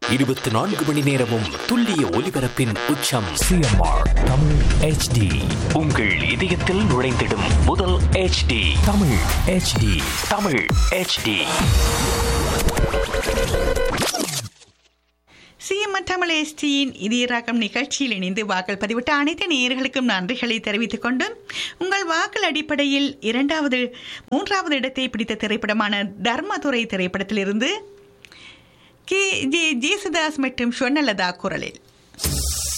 இருபத்தி நான்கு மணி நேரமும் துல்லிய ஒலிபரப்பின் உச்சம் சிஎம்ஆர் தமிழ் ஹெச்டி உங்கள் இதயத்தில் நுழைந்திடும் முதல் HD Tamil HD Tamil HD CM Tamil எஸ்டியின் இதயராகம் நிகழ்ச்சியில் இணைந்து வாக்கள் பதிவிட்ட அனைத்து நேயர்களுக்கும் நன்றிகளை தெரிவித்துக் கொண்டு உங்கள் வாக்கள் அடிப்படையில் இரண்டாவது மூன்றாவது இடத்தை பிடித்த திரைப்படமான தர்மதுரை திரைப்படத்திலிருந்து கே ஜே ஜேசுதாஸ் மற்றும் ஸ்வர்ணலதா குரலில்